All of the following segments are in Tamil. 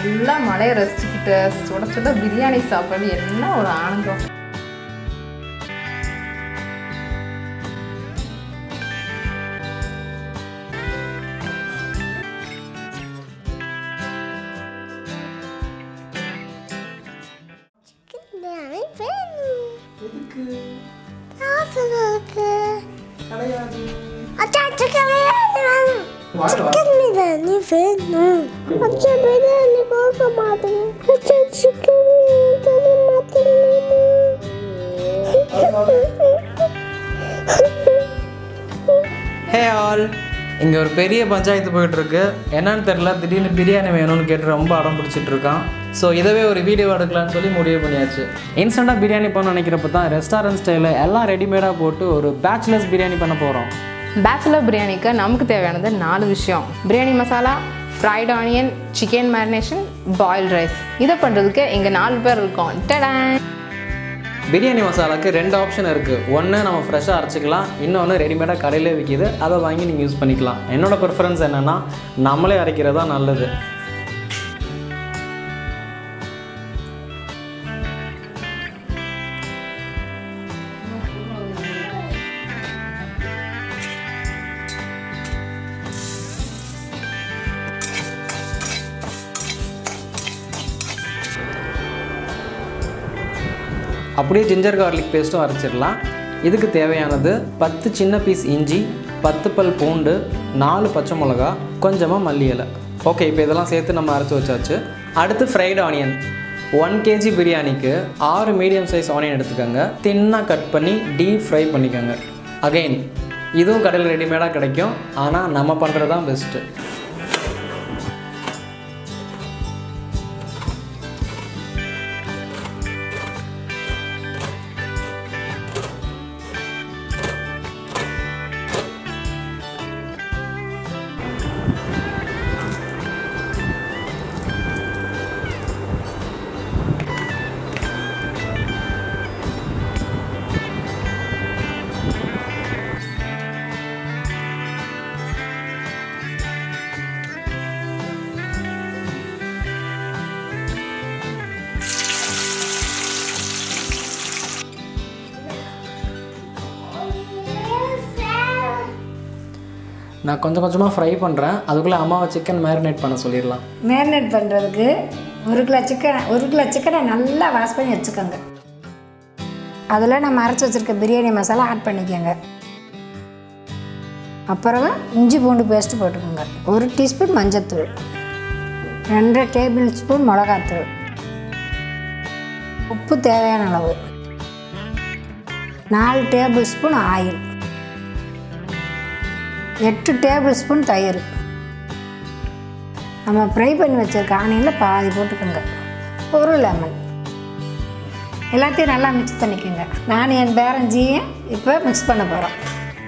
நல்லா மழையை ரசிச்சுக்கிட்டு சுட சுட பிரியாணி சாப்பிட்றது என்ன ஒரு ஆனந்தம் பிரியாணி வேணும் எதுக்கு சாப்பிடுறதுக்கு கிடையாது அச்சா சிக்கன் பிரியாணி வேணும் வாயில வா. சிக்கன் பிரியாணி வேணும் அச்சா பிரியாணி கொடுக்க மாட்டேங்க அச்சா சிக்கன் பிரியாணி தர மாட்டேங்க ஹே ஆல் இங்கே ஒரு பெரிய பஞ்சாயத்து போயிட்டு இருக்கு என்னன்னு தெரில திடீர்னு பிரியாணி வேணும்னு கேட்டு ரொம்ப அடம் பிடிச்சிட்டு இருக்கான் ஸோ இதவே ஒரு வீடியோ எடுக்கலாம்னு சொல்லி முடிவு பண்ணியாச்சு இன்ஸ்டண்ட்டாக பிரியாணி பண்ண நினைக்கிறப்ப தான் ரெஸ்டாரண்ட் ஸ்டைலில் எல்லாம் ரெடிமேடாக போட்டு ஒரு பேச்சுலர்ஸ் பிரியாணி பண்ண போகிறோம் பேச்சுலர் பிரியாணிக்கு நமக்கு தேவையானது நாலு விஷயம் biryani masala fried onion chicken marination boiled rice இதை பண்ணுறதுக்கு இங்கே நாலு பேர் இருக்கோம் டடான் பிரியாணி மசாலாக்கு ரெண்டு ஆப்ஷன் இருக்குது ஒன்று நம்ம ஃப்ரெஷ்ஷாக அரைச்சிக்கலாம் இன்னொன்று ரெடிமேடாக கடையிலே விற்கிது அதை வாங்கி நீங்கள் யூஸ் பண்ணிக்கலாம் என்னோட ப்ரிஃபரன்ஸ் என்னென்னா நம்மளே அரைக்கிறது தான் நல்லது அப்படியே ஜிஞ்சர் கார்லிக் பேஸ்ட்டும் அரைச்சிடலாம் இதுக்கு தேவையானது பத்து சின்ன பீஸ் இஞ்சி பத்து பல் பூண்டு நாலு பச்சை மிளகா கொஞ்சமாக மல்லி இலை ஓகே இப்போ இதெல்லாம் சேர்த்து நம்ம அரைச்சி வச்சாச்சு அடுத்து ஃப்ரைடு ஆனியன் ஒன் கேஜி பிரியாணிக்கு ஆறு மீடியம் சைஸ் ஆனியன் எடுத்துக்கோங்க தின்னாக கட் பண்ணி டீப் ஃப்ரை பண்ணிக்கோங்க அகைன் இதுவும் கடையில் ரெடிமேடாக கிடைக்கும் ஆனால் நம்ம பண்ணுறது தான் பெஸ்ட்டு நான் கொஞ்சம் கொஞ்சமாக ஃப்ரை பண்ணுறேன் அதுக்குள்ளே அம்மாவை சிக்கன் மேரினேட் பண்ண சொல்லிடலாம் மேரினேட் பண்ணுறதுக்கு ஒரு கிலோ சிக்கனை ஒரு கிலோ சிக்கனை நல்லா வாஷ் பண்ணி வச்சுக்கோங்க அதில் நம்ம அரைச்சி வச்சுருக்க பிரியாணி மசாலா ஆட் பண்ணிக்கோங்க அப்புறம் இஞ்சி பூண்டு பேஸ்ட்டு போட்டுக்கோங்க ஒரு டீஸ்பூன் மஞ்சத்தூள் ரெண்டரை டேபிள் ஸ்பூன் மிளகாத்தூள் உப்பு தேவையான அளவு நாலு டேபிள் ஸ்பூன் ஆயில் எட்டு டேபிள் ஸ்பூன் தயிர் நம்ம ஃப்ரை பண்ணி வச்சுருக்க ஆனியனில் பாதி போட்டுக்கோங்க ஒரு லெமன் எல்லாத்தையும் நல்லா மிக்ஸ் பண்ணிக்கோங்க நான் என் பேரஞ்சியும் இப்போ மிக்ஸ் பண்ண போகிறோம்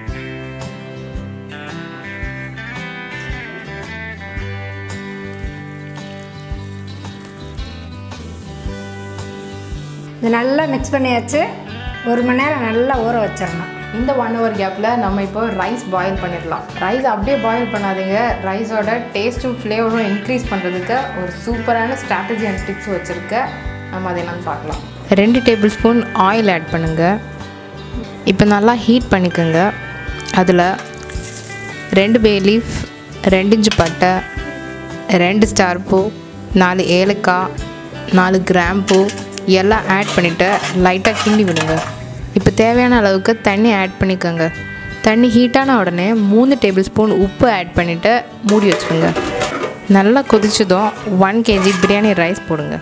இது நல்லா மிக்ஸ் பண்ணியாச்சு ஒரு மணி நேரம் நல்லா ஊற வச்சிடணும் இந்த ஒன் ஹவர் கேப்பில் நம்ம இப்போ ரைஸ் பாயில் பண்ணிடலாம் ரைஸ் அப்படியே பாயில் பண்ணாதீங்க ரைஸோட டேஸ்ட்டும் ஃப்ளேவரும் இன்க்ரீஸ் பண்ணுறதுக்கு ஒரு சூப்பரான ஸ்ட்ராட்டஜி அண்ட் டிப்ஸ் வச்சுருக்க நம்ம அதை என்னன்னு பார்க்கலாம் ரெண்டு டேபிள் ஸ்பூன் ஆயில் ஆட் பண்ணுங்கள் இப்போ நல்லா ஹீட் பண்ணிக்கோங்க அதில் ரெண்டு பே லீஃப் ரெண்டு இன்ச்சு பட்டை ரெண்டு ஸ்டார் பூ நாலு ஏலக்காய் நாலு கிராம்பூ எல்லாம் ஆட் பண்ணிவிட்டு லைட்டாக கிண்டி விடுங்க இப்போ தேவையான அளவுக்கு தண்ணி ஆட் பண்ணிக்கோங்க தண்ணி ஹீட்டான உடனே மூணு டேபிள் ஸ்பூன் உப்பு ஆட் பண்ணிவிட்டு மூடி வச்சுக்கோங்க நல்லா கொதிச்சதும் ஒன் கேஜி பிரியாணி ரைஸ் போடுங்க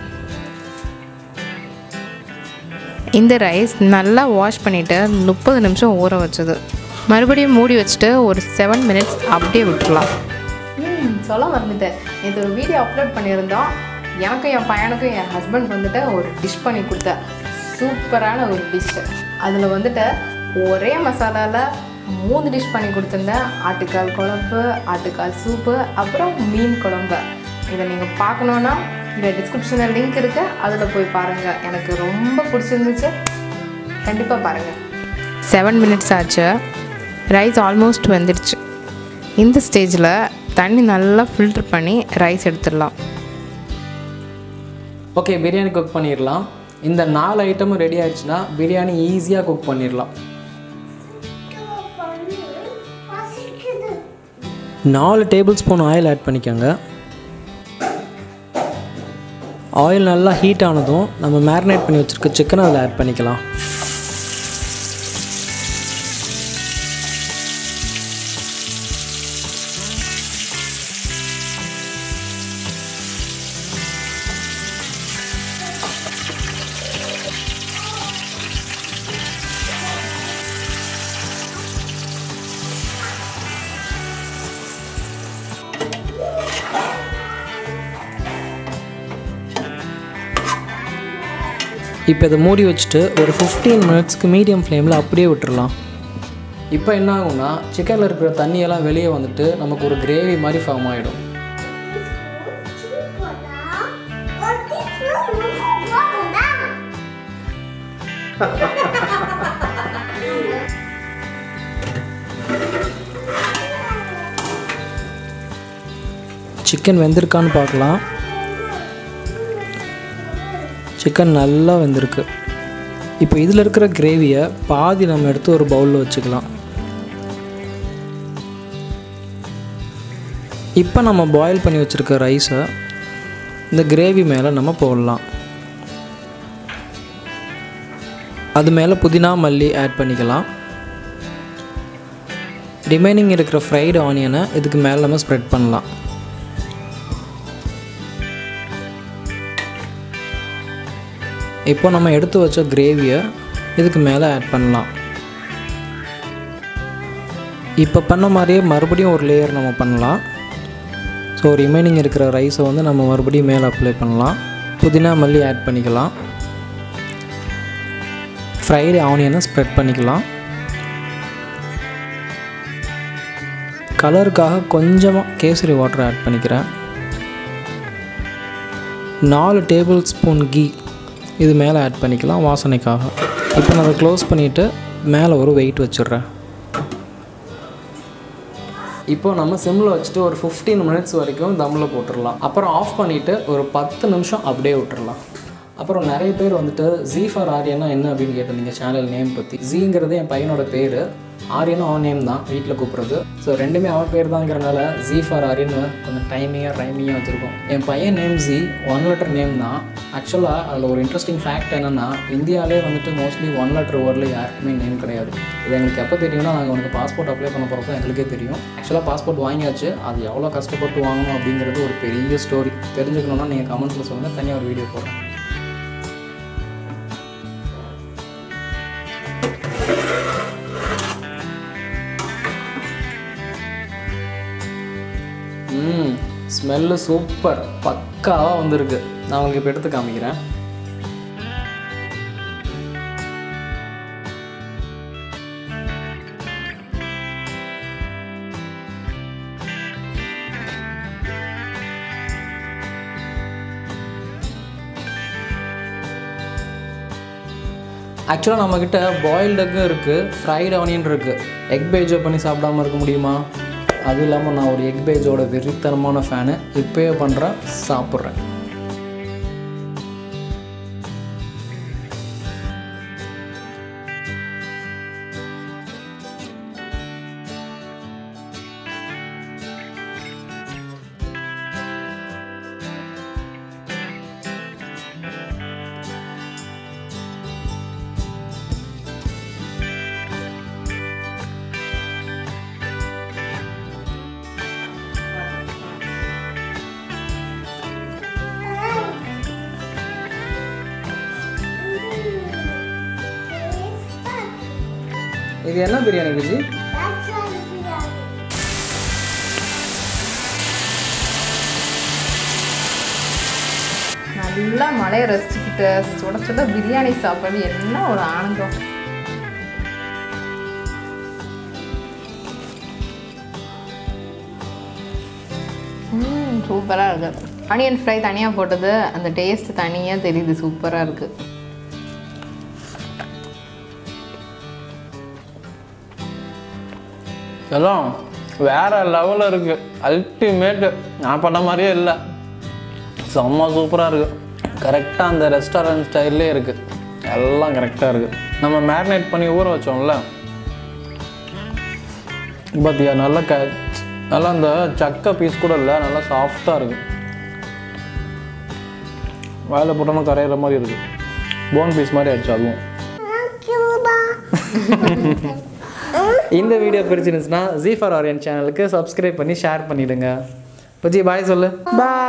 இந்த ரைஸ் நல்லா வாஷ் பண்ணிவிட்டு முப்பது நிமிஷம் ஊற வச்சது மறுபடியும் மூடி வச்சுட்டு ஒரு செவன் மினிட்ஸ் அப்படியே விட்டுறலாம் சொல்ல மறந்துட்டேன் நேற்று ஒரு வீடியோ அப்லோட் பண்ணியிருந்தோம் எனக்கும் என் பையனுக்கும் என் ஹஸ்பண்ட் வந்துட்டு ஒரு டிஷ் பண்ணி கொடுத்தேன் சூப்பரான ஒரு டிஷ்ஷு அதில் வந்துட்டு ஒரே மசாலாவில் மூணு டிஷ் பண்ணி கொடுத்துருந்தேன் ஆட்டுக்கால் குழம்பு ஆட்டுக்கால் சூப்பு அப்புறம் மீன் குழம்பு இதை நீங்கள் பார்க்கணுன்னா இந்த டிஸ்கிரிப்ஷனில் லிங்க் இருக்குது அதில் போய் பாருங்கள் எனக்கு ரொம்ப பிடிச்சிருந்துச்சு கண்டிப்பாக பாருங்கள் செவன் மினிட்ஸ் ஆச்சு ரைஸ் ஆல்மோஸ்ட் வெந்துடுச்சு இந்த ஸ்டேஜில் தண்ணி நல்லா ஃபில்டர் பண்ணி ரைஸ் எடுத்துடலாம் ஓகே பிரியாணி குக் பண்ணிடலாம் இந்த நாலு ஐட்டமும் ரெடி ஆயிடுச்சுன்னா பிரியாணி ஈஸியாக குக் பண்ணிடலாம் பசிக்குது நாலு டேபிள் ஸ்பூன் ஆயில் ஆட் பண்ணிக்கோங்க ஆயில் நல்லா ஹீட் ஆனதும் நம்ம மேரினேட் பண்ணி வச்சுருக்க சிக்கனை அதில் ஆட் பண்ணிக்கலாம் இப்போ இதை மூடி வச்சுட்டு ஒரு ஃபிஃப்டீன் மினிட்ஸ்க்கு மீடியம் ஃப்ளேமில் அப்படியே விட்டுறலாம் இப்போ என்ன ஆகும்னா சிக்கனில் இருக்கிற தண்ணியெல்லாம் வெளியே வந்துட்டு நமக்கு ஒரு கிரேவி மாதிரி ஃபார்ம் ஆகிடும் சிக்கன் வெந்திருக்கான்னு பார்க்கலாம் சிக்கன் நல்லா வெந்திருக்கு இப்போ இதில் இருக்கிற கிரேவியை பாதி நம்ம எடுத்து ஒரு பவுலில் வச்சுக்கலாம் இப்போ நம்ம பாயில் பண்ணி வச்சுருக்க ரைஸை இந்த கிரேவி மேலே நம்ம போடலாம் அது மேலே புதினா மல்லி ஆட் பண்ணிக்கலாம் ரிமைனிங் இருக்கிற ஃப்ரைடு ஆனியனை இதுக்கு மேலே நம்ம ஸ்ப்ரெட் பண்ணலாம் இப்போ நம்ம எடுத்து வச்ச கிரேவியை இதுக்கு மேலே ஆட் பண்ணலாம் இப்போ பண்ண மாதிரியே மறுபடியும் ஒரு லேயர் நம்ம பண்ணலாம் ஸோ ரிமைனிங் இருக்கிற ரைஸை வந்து நம்ம மறுபடியும் மேலே அப்ளை பண்ணலாம் புதினா மல்லி ஆட் பண்ணிக்கலாம் ஃப்ரைடு ஆனியனை ஸ்ப்ரெட் பண்ணிக்கலாம் கலருக்காக கொஞ்சமாக கேசரி வாட்டர் ஆட் பண்ணிக்கிறேன் நாலு டேபிள் ஸ்பூன் கீ இது மேலே ஆட் பண்ணிக்கலாம் வாசனைக்காக இப்போ நான் அதை க்ளோஸ் பண்ணிவிட்டு மேலே ஒரு வெயிட் வச்சிடுறேன் இப்போ நம்ம சிம்மில் வச்சுட்டு ஒரு ஃபிஃப்டீன் மினிட்ஸ் வரைக்கும் தம்மில் போட்டுடலாம் அப்புறம் ஆஃப் பண்ணிவிட்டு ஒரு பத்து நிமிஷம் அப்படியே விட்டுறலாம் அப்புறம் நிறைய பேர் வந்துட்டு ஜீ ஃபார் ஆரியனா என்ன அப்படின்னு கேட்டிருந்தீங்க சேனல் நேம் பற்றி ஜீங்கிறது என் பையனோட பேர் ஆரியனும் அவன் நேம் தான் வீட்டில் கூப்பிட்றது ஸோ ரெண்டுமே அவன் பேர் தாங்கிறனால ஜீ ஃபார் ஆரியன்னு கொஞ்சம் டைமிங்காக ரைமிங்காக வச்சுருக்கோம் என் பையன் name G one letter name தான் ஆக்சுவலாக அதில் ஒரு இன்ட்ரெஸ்டிங் ஃபேக்ட் என்னென்னா இந்தியாவிலே வந்துட்டு மோஸ்ட்லி ஒன் லெட்டர் வேர்டில் யாருக்குமே நேம் கிடையாது இது எங்களுக்கு எப்போ தெரியும்னா நாங்கள் உனக்கு பாஸ்போர்ட் அப்ளை பண்ண போகிறப்ப எங்களுக்கே தெரியும் ஆக்சுவலாக பாஸ்போர்ட் வாங்கியாச்சு அது எவ்வளோ கஷ்டப்பட்டு வாங்கணும் அப்படிங்கிறது ஒரு பெரிய ஸ்டோரி தெரிஞ்சுக்கணுன்னா நீங்கள் கமெண்ட்ஸில் சொல்லுங்கள் தனியாக ஒரு வீடியோ போடுறேன் ம் ஸ்மெல்லு சூப்பர் பக்காவாக வந்திருக்கு நான் உங்களுக்கு இப்போ எடுத்து காமிக்கிறேன் ஆக்சுவலாக நம்மக்கிட்ட பாயில்டு எக்கும் இருக்குது ஃப்ரைடு ஆனியன் இருக்குது எக் பேஜோ பண்ணி சாப்பிடாம இருக்க முடியுமா அதுவும் இல்லாமல் நான் ஒரு எக் பேஜோட வெறித்தனமான ஃபேனு இப்போயே பண்ணுறேன் சாப்பிட்றேன் இது என்ன பிரியாணி விஜி நல்லா மழையை ரசிச்சுக்கிட்டு சுட சுட பிரியாணி சாப்பிட்றது என்ன ஒரு ஆனந்தம் ம் சூப்பராக இருக்கு ஆனியன் ஃப்ரை தனியாக போட்டது அந்த டேஸ்ட் தனியாக தெரியுது சூப்பராக இருக்குது எல்லாம் வேற லெவலில் இருக்கு அல்டிமேட்டு நான் பண்ண மாதிரியே இல்லை செம்ம சூப்பராக இருக்கு கரெக்டாக அந்த ரெஸ்டாரண்ட் ஸ்டைல்லே இருக்குது எல்லாம் கரெக்டாக இருக்குது நம்ம மேரினேட் பண்ணி ஊற வச்சோம்ல பார்த்தியா நல்லா க நல்லா அந்த சக்கை பீஸ் கூட இல்லை நல்லா சாஃப்டாக இருக்குது வாயில் போட்டோம்னா கரையிற மாதிரி இருக்குது போன் பீஸ் மாதிரி ஆயிடுச்சு அதுவும் கியூபா இந்த வீடியோ பிடிச்சிருந்துச்சுன்னா ஜி ஃபார் ஆரியன் சேனலுக்கு சப்ஸ்கிரைப் பண்ணி ஷேர் பண்ணிவிடுங்க புஜி பாய் சொல்லு பாய்